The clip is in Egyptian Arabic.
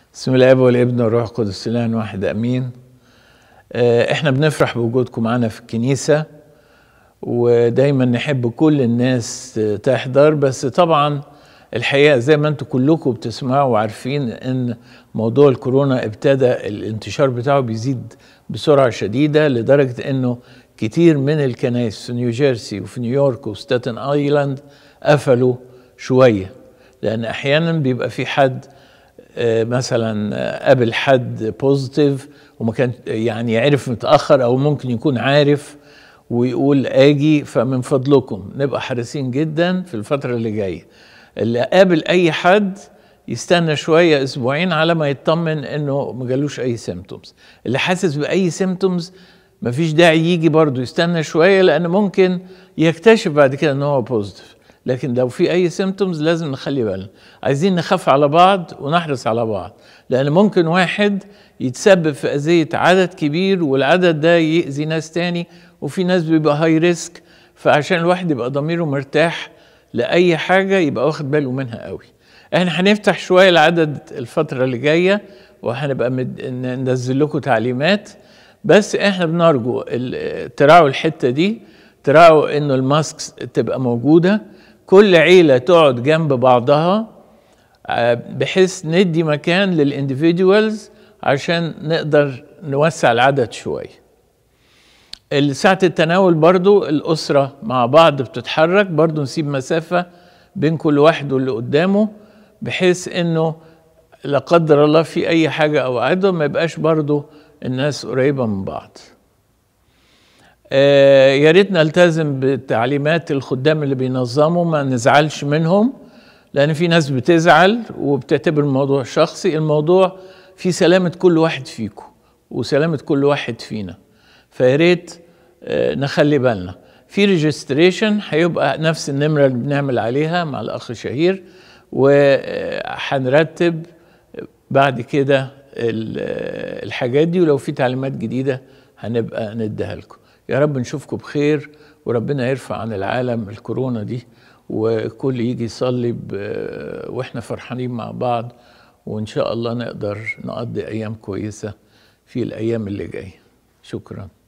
بسم الله والابن والروح القدس الان واحد امين آه، احنا بنفرح بوجودكم معانا في الكنيسه ودايما نحب كل الناس تحضر بس طبعا الحقيقه زي ما انتم كلكم بتسمعوا وعارفين ان موضوع الكورونا ابتدى الانتشار بتاعه بيزيد بسرعه شديده لدرجه انه كتير من الكنائس في نيوجيرسي وفي نيويورك وستاتن ايلاند قفلوا شويه لان احيانا بيبقى في حد آه، مثلا آه، قابل حد بوزيتيف وما كان يعني عرف متاخر او ممكن يكون عارف ويقول اجي فمن فضلكم نبقى حريصين جدا في الفتره اللي جايه اللي قابل اي حد يستنى شويه اسبوعين على ما يطمن انه ما جالوش اي سيمتومز اللي حاسس باي سيمتومز مفيش داعي يجي برضه يستنى شويه لان ممكن يكتشف بعد كده ان هو بوزيتيف لكن لو في اي سيمتومز لازم نخلي بالنا عايزين نخاف على بعض ونحرص على بعض لان ممكن واحد يتسبب في اذيه عدد كبير والعدد ده يأذي ناس تاني وفي ناس بيبقى هاي ريسك فعشان الواحد يبقى ضميره مرتاح لاي حاجه يبقى واخد باله منها قوي احنا هنفتح شويه العدد الفتره اللي جايه وهنبقى مد... ننزل لكم تعليمات بس احنا بنرجو ال- تراعوا الحته دي تراعوا انه الماسكس تبقى موجوده كل عيله تقعد جنب بعضها آه، بحيث ندي مكان للانديفيدوالز عشان نقدر نوسع العدد شويه ساعة التناول برضو الأسرة مع بعض بتتحرك برضو نسيب مسافة بين كل واحد واللي قدامه بحيث انه لا قدر الله في اي حاجة او عدوى ما يبقاش برضو الناس قريبة من بعض آه، يا ريت نلتزم بتعليمات الخدام اللي بينظموا ما نزعلش منهم لان في ناس بتزعل وبتعتبر الموضوع شخصي الموضوع في سلامة كل واحد فيكم وسلامة كل واحد فينا فيا ريت آه، نخلي بالنا في ريجستريشن هيبقى نفس النمرة اللي بنعمل عليها مع الأخ شهير وهنرتب بعد كده ال- الحاجات دي ولو في تعليمات جديدة هنبقى نديها لكم يا رب نشوفكم بخير وربنا يرفع عن العالم الكورونا دي وكل يجي يصلي ب- واحنا فرحانين مع بعض وان شاء الله نقدر نقضي ايام كويسة في الايام اللي جايه شكرا